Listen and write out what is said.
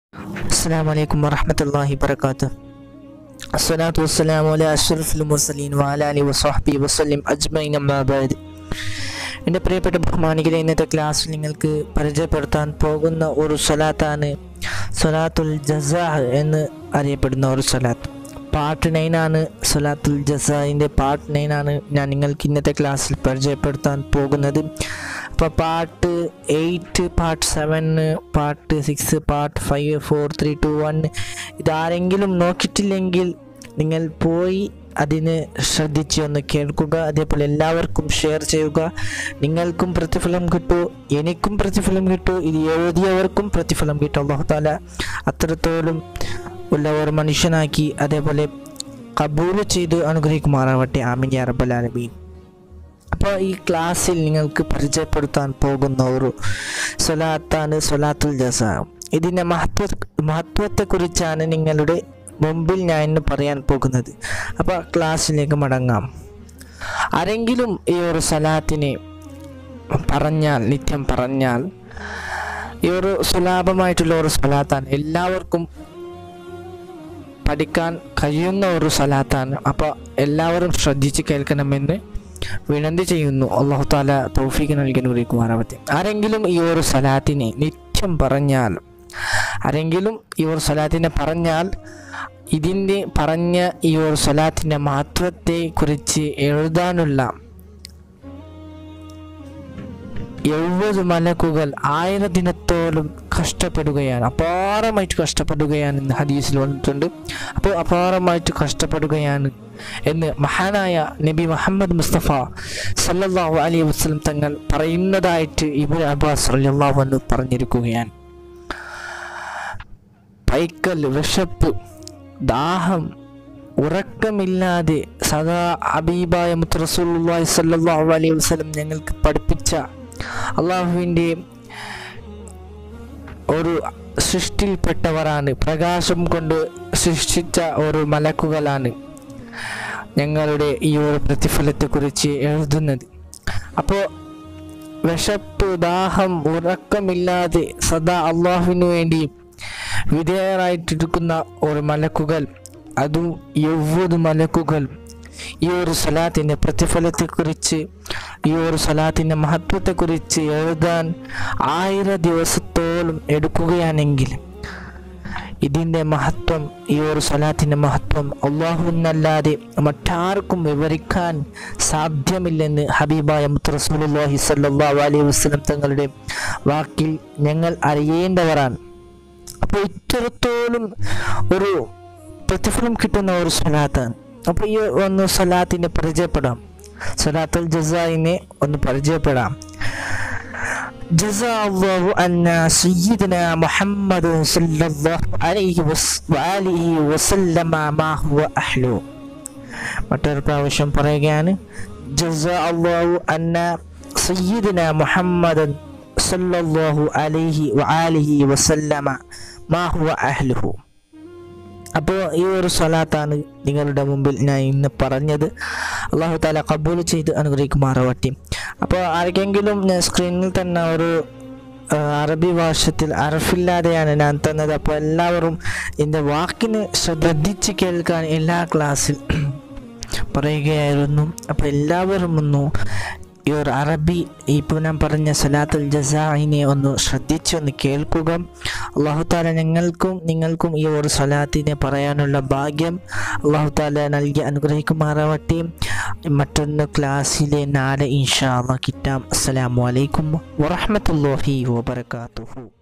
السلام عليكم ورحمة الله وبركاته الصلاة والسلام على أشرف المرسلين وعلى آله وصحبه وسلم أجمعين أما بعد എൻ്റെ പ്രിയപ്പെട്ട ബഹുമാനികളെ ഇന്നത്തെ ക്ലാസ്സിൽ നിങ്ങൾക്ക് പരിചയപ്പെടുത്താൻ പോകുന്ന ഒരു സ്വലാത്താണ് സ്വലാത്തുൽ ജസാഹ് എന്ന് അറിയപ്പെടുന്ന ഒരു സ്വലാത്ത് പാർട്ട് നയനാണ് സ്വലാത്തുൽ ജസാഹിൻ്റെ പാർട്ട് നയനാണ് ഞാൻ നിങ്ങൾക്ക് ഇന്നത്തെ ക്ലാസ്സിൽ പരിചയപ്പെടുത്താൻ പോകുന്നത് അപ്പോൾ part eight part seven part six part five four three two one ഇതാരെങ്കിലും നോക്കിയിട്ടില്ലെങ്കിൽ നിങ്ങൾ പോയി അതിന് ശ്രദ്ധിച്ച് ഒന്ന് കേൾക്കുക അതേപോലെ എല്ലാവർക്കും ഷെയർ ചെയ്യുക നിങ്ങൾക്കും പ്രതിഫലം കിട്ടൂ എനിക്കും പ്രതിഫലം കിട്ടൂ ഇത് എഴുതിയവർക്കും പ്രതിഫലം കിട്ടും അള്ളാഹുത്താല അത്രത്തോളം ഉള്ള ഒരു മനുഷ്യനാക്കി അതേപോലെ കബൂല് ചെയ്ത് അനുഗ്രഹിക്കുമാറാവട്ടെ ആമിൻ യാ റബ്ബൽ ആലമീൻ അപ്പോൾ ഈ ക്ലാസ്സിൽ നിങ്ങൾക്ക് പരിചയപ്പെടുത്താൻ പോകുന്ന ഒരു സ്വലാത്താണ് സ്വലാത്തുൽ ജസ ഇതിൻ്റെ മഹത്വ മഹത്വത്തെക്കുറിച്ചാണ് നിങ്ങളുടെ മുമ്പിൽ ഞാൻ ഇന്ന് പറയാൻ പോകുന്നത് അപ്പോൾ ക്ലാസ്സിലേക്ക് മടങ്ങാം ആരെങ്കിലും ഈ ഒരു സ്വലാത്തിനെ പറഞ്ഞാൽ നിത്യം പറഞ്ഞാൽ ഈ ഒരു സുലാഭമായിട്ടുള്ള ഒരു സ്വലാത്താണ് എല്ലാവർക്കും പഠിക്കാൻ കഴിയുന്ന ഒരു സ്വലാത്താണ് അപ്പോൾ എല്ലാവരും ശ്രദ്ധിച്ച് കേൾക്കണമെന്ന് വിനന്തി ചെയ്യുന്നു അള്ളാഹു താല തൗഫീഖ് നൽകി അനുഗ്രഹിക്കുമാറാവട്ടെ ആരെങ്കിലും ഈ ഒരു സലാത്തിനെ നിത്യം പറഞ്ഞാൽ ആരെങ്കിലും ഈ ഒരു സലാത്തിനെ പറഞ്ഞാൽ ഇതിൻ്റെ പറഞ്ഞ ഈ ഒരു സലാത്തിൻ്റെ മഹത്വത്തെ കുറിച്ച് എഴുതാനുള്ള എഴുപത് മലക്കുകൾ ആയിരത്തിനത്തോളം കഷ്ടപ്പെടുകയാണ് അപാരമായിട്ട് കഷ്ടപ്പെടുകയാണ് എന്ന് ഹദീസിൽ വന്നിട്ടുണ്ട് അപ്പോൾ അപാരമായിട്ട് കഷ്ടപ്പെടുകയാണ് എന്ന് മഹാനായ നബി മുഹമ്മദ് മുസ്തഫ സല്ലല്ലാഹു അലൈഹി വസ്ലം തങ്ങൾ പറയുന്നതായിട്ട് ഇബിൻ അബ്ബാസ് റളിയല്ലാഹു അൻഹു പറഞ്ഞിരിക്കുകയാണ് പൈക്കൽ വിശപ്പ് ദാഹം ഉറക്കമില്ലാതെ സദാ അബീബായ മുത്തറസുല്ലാഹി സല്ലല്ലാഹു അലൈഹി വസല്ലം ഞങ്ങൾക്ക് പഠിപ്പിച്ച അള്ളാഹുവിൻ്റെ ഒരു സൃഷ്ടിയിൽപ്പെട്ടവരാണ് പ്രകാശം കൊണ്ട് സൃഷ്ടിച്ച ഒരു മലക്കുകളാണ് ഞങ്ങളുടെ ഈ ഒരു പ്രതിഫലത്തെക്കുറിച്ച് എഴുതുന്നത് അപ്പോൾ വിശപ്പ് ദാഹം ഉറക്കമില്ലാതെ സദാ അള്ളാഹുവിനു വേണ്ടി വിധേയരായിട്ടിരിക്കുന്ന ഒരു മലക്കുകൾ അതും എഴുപത് മലക്കുകൾ ഈ ഒരു സലാത്തിൻ്റെ പ്രതിഫലത്തെക്കുറിച്ച് ഈ ഒരു സലാത്തിൻ്റെ മഹത്വത്തെക്കുറിച്ച് എഴുതാൻ ആയിരം ദിവസത്തോളം എടുക്കുകയാണെങ്കിൽ ഇതിൻ്റെ മഹത്വം ഈ ഒരു സലാത്തിൻ്റെ മഹത്വം അള്ളാഹുന്നല്ലാതെ മറ്റാർക്കും വിവരിക്കാൻ സാധ്യമില്ലെന്ന് ഹബീബായ മുത്തറസുല്ലാഹി സല്ലാ അലൈഹി വസ്ലം തങ്ങളുടെ വാക്കിൽ ഞങ്ങൾ അറിയേണ്ടവരാണ് അപ്പോൾ ഇത്തരത്തോളം ഒരു പ്രതിഫലം കിട്ടുന്ന ഒരു സ്വലാത്താണ് അപ്പോൾ ഈ ഒന്ന് സ്വലാത്തിനെ പരിചയപ്പെടാം സ്വലാത്തുൽ ജസായിനെ ഒന്ന് പരിചയപ്പെടാം جزا الله أن سيدنا محمد صلى الله عليه وآله وسلم ما هو أحلو മറ്റൊരു പ്രാവശ്യം പറയുകയാണ് ജസ അള്ളാഹു അന്ന സയ്യിദിന മുഹമ്മദൻ സല്ലല്ലാഹു അലൈഹി വആലിഹി വസല്ലമ മാ ഹുവ അഹ്ലുഹു അപ്പോൾ ഈ ഒരു സ്വലാത്താണ് നിങ്ങളുടെ മുമ്പിൽ ഞാൻ ഇന്ന് പറഞ്ഞത് അള്ളാഹു താല കബൂൽ ചെയ്ത് അനുഗ്രഹിക്കുമാറാവട്ടെ അപ്പോൾ ആർക്കെങ്കിലും ഞാൻ സ്ക്രീനിൽ തന്നെ ഒരു അറബി ഭാഷത്തിൽ അറഫില്ലാതെയാണ് ഞാൻ തന്നത് അപ്പോൾ എല്ലാവരും എൻ്റെ വാക്കിന് ശ്രദ്ധിച്ച് കേൾക്കാൻ എല്ലാ ക്ലാസ്സിൽ പറയുകയായിരുന്നു അപ്പോൾ എല്ലാവരും ഒന്ന് ഈ ഒരു അറബി ഇപ്പോൾ ഞാൻ പറഞ്ഞ സലാത്തുൽ ജസാഹിനെ ഒന്ന് ശ്രദ്ധിച്ചൊന്ന് കേൾക്കുക അള്ളാഹു താല ഞങ്ങൾക്കും നിങ്ങൾക്കും ഈ ഒരു സലാത്തിനെ പറയാനുള്ള ഭാഗ്യം അള്ളാഹു താല നൽകി അനുഗ്രഹിക്കുമാറാവട്ടെ മറ്റൊന്ന് ക്ലാസ്സിലെ നാല് ഇൻഷാ അള്ളാഹ് കിട്ടാം അസ്സലാമു അലൈക്കും വറഹമത്തല്ലാഹി വബർക്കാത്തുഹു